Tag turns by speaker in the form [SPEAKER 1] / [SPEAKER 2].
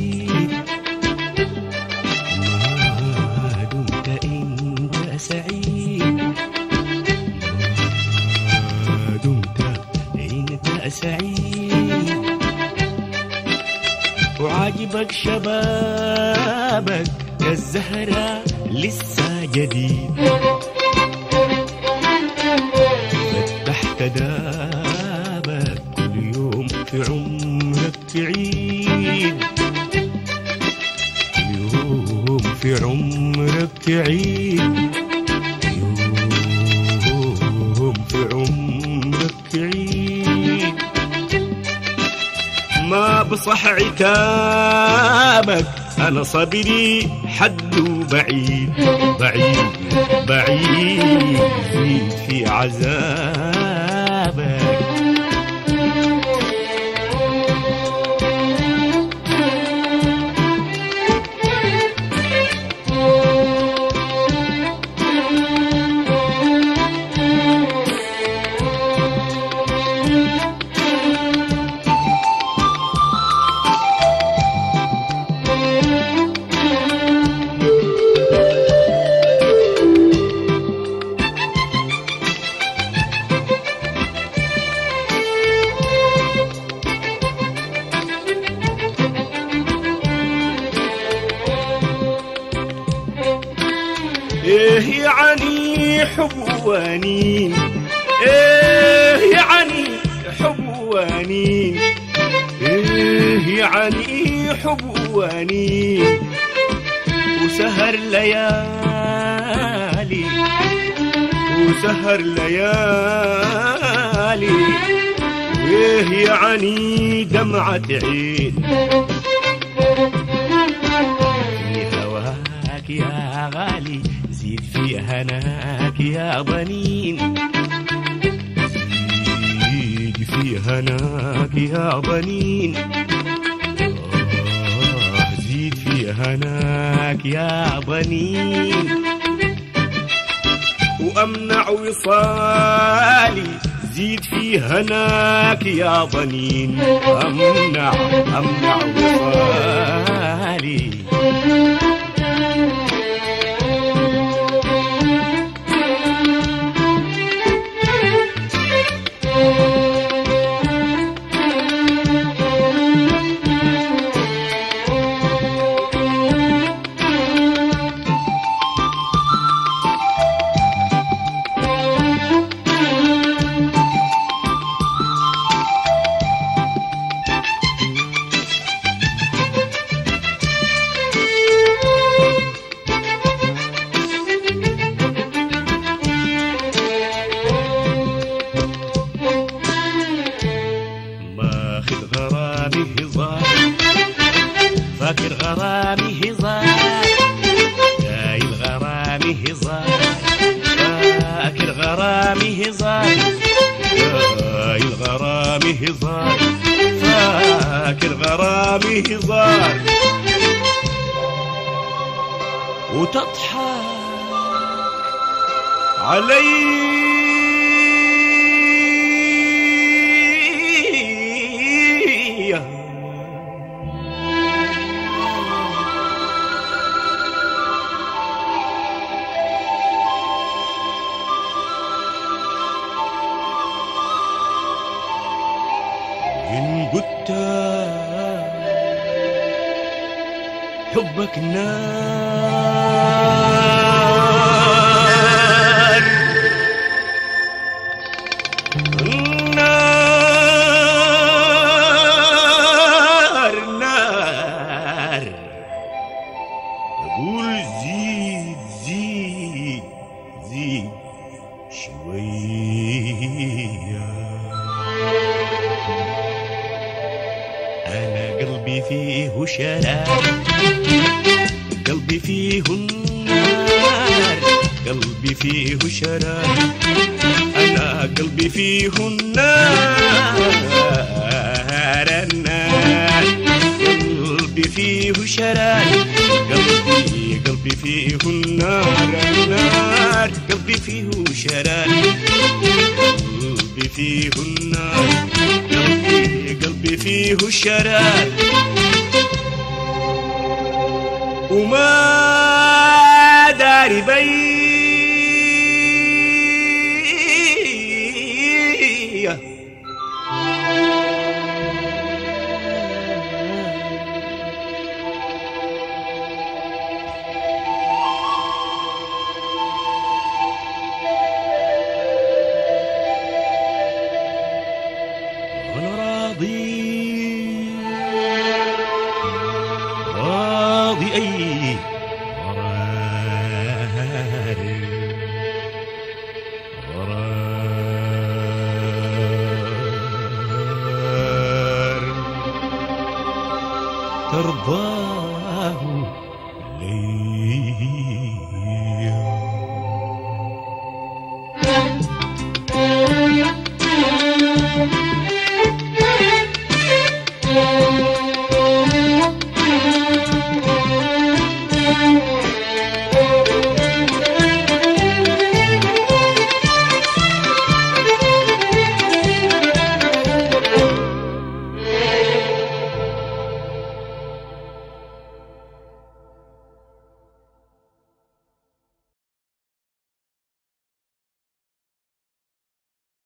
[SPEAKER 1] سعيد ما دمت انت سعيد ما دمت انت سعيد وعاجبك شبابك كالزهرة لسه جديد فتحت دابك كل يوم في عمرك تعيد يوم في عمرك تعيد يوم في عمرك تعيد ما بصح عتابك انا صبري حد بعيد بعيد بعيد زيد في عذابك ايه يعني حب وانين ايه يعني حب وانين ايه يعني حب وانين وسهر ليالي وسهر ليالي ايه يعني دمعة عين في هواك يا غالي زيد في هناك يا بنين زيد في هناك يا بنين آه زيد في هناك يا بنين وامنع وصالي زيد في هناك يا بنين امنع امنع وصالي ماخذ غرامي هزار فاكر غرامي هزار دايل غرامي هزار فاكر غرامي هزار دايل غرامي هزار فاكر غرامي هزار وتضحك علي إن قلت حبك نار نار نار أقول زيد زيد زيد شوية أنا قلبي فيه شرار قلبي فيه النار قلبي فيه شرار أنا قلبي فيه النار النار قلبي فيه شرار قلبي قلبي فيه النار النار قلبي فيه شرار قلبي فيه النار قلبي قلبي فيه شرار وما داري بي أنا راضي راضي أي ترضاه لي
[SPEAKER 2] Thank you.